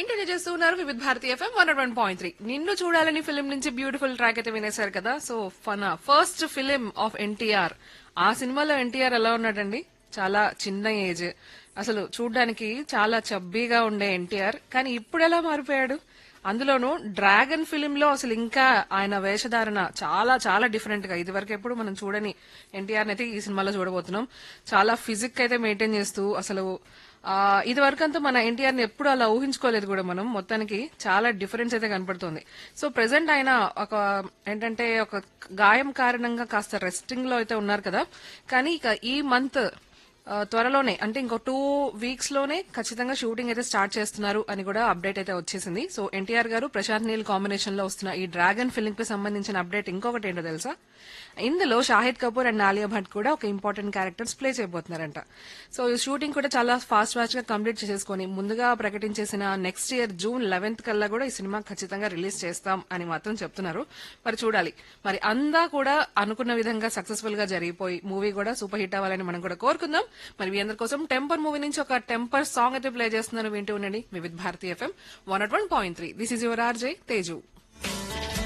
వింటూనే చేస్తున్నారు Vividh Bharati FM one one point three Ninnu Choodalani film నుంచి బ్యూటిఫుల్ ట్రాక్ అయితే వినేశారు కదా so fun first film of NTR ఆ సినిమాలో ఎన్టీఆర్ ఎలా ఉన్నాడండి చాలా చిన్న ఏజ్ అసలు చూడ్డానికి చాలా చబ్బీగా ఉండే ఎన్టీఆర్ కానీ ఇప్పుడు ఎలా మారిపోయాడు అందులోనూ డ్రాగన్ ఫిలిం లో అసలు ఇంకా ఆయన వేషధారణ చాలా చాలా డిఫరెంట్ గా ఇదివరకు ఎప్పుడు మనం చూడని ఎన్టీఆర్ అయితే ఈ సినిమాలో చూడబోతున్నాం చాలా ఫిజిక్ అయితే మెయింటైన్ చేస్తూ అసలు ఆ, ఇది వరకు అంతా మన ఎన్టీఆర్ ని ఎప్పుడు అలా ఊహించుకోలేదు కూడా మనం మొత్తానికి చాలా డిఫరెన్స్ అయితే కనపడుతుంది సో ప్రెసెంట్ ఆయన ఒక ఏంటంటే ఒక గాయం కారణంగా కాస్త రెస్టింగ్ లో అయితే ఉన్నారు కదా కానీ ఇక ఈ మంత్ ఆ, త్వరలోనే అంటే ఇంకో టూ వీక్స్ లోనే ఖచ్చితంగా షూటింగ్ అయితే స్టార్ట్ చేస్తున్నారు అని కూడా అప్డేట్ అయితే వచ్చేసింది సో ఎన్టీఆర్ గారు ప్రశాంత్ నీల్ కాంబినేషన్ లో వస్తున్న ఈ డ్రాగన్ ఫిల్మ్ కి సంబంధించిన అప్డేట్ ఇంకొకటి ఏంటో తెలుసా ఇందులో షాహిద్ కపూర్ అండ్ ఆలియా భట్ కూడా ఒక ఇంపార్టెంట్ క్యారెక్టర్స్ ప్లే చేయబోతున్నారంట సో ఈ షూటింగ్ కూడా చాలా ఫాస్ట్ ఫాస్ట్ గా కంప్లీట్ చేసేసుకొని ముందుగా ప్రకటించేసిన నెక్స్ట్ ఇయర్ జూన్ లెవెన్త్ కల్లా కూడా ఈ సినిమా ఖచ్చితంగా రిలీజ్ చేస్తాం అని మాత్రం చెప్తున్నారు మరి చూడాలి మరి అందా కూడా అనుకున్న విధంగా సక్సెస్ఫుల్ గా జరిగిపోయి మూవీ కూడా సూపర్ హిట్ అవ్వాలని మనం కూడా కోరుకుందాం మరి మీ అందరి కోసం టెంపర్ మూవీ నుంచి ఒక టెంపర్ సాంగ్ అయితే ప్లే చేస్తున్నాను వింటూ ఉండండి Vividh Bharati FM one at one point three this is your RJ Teju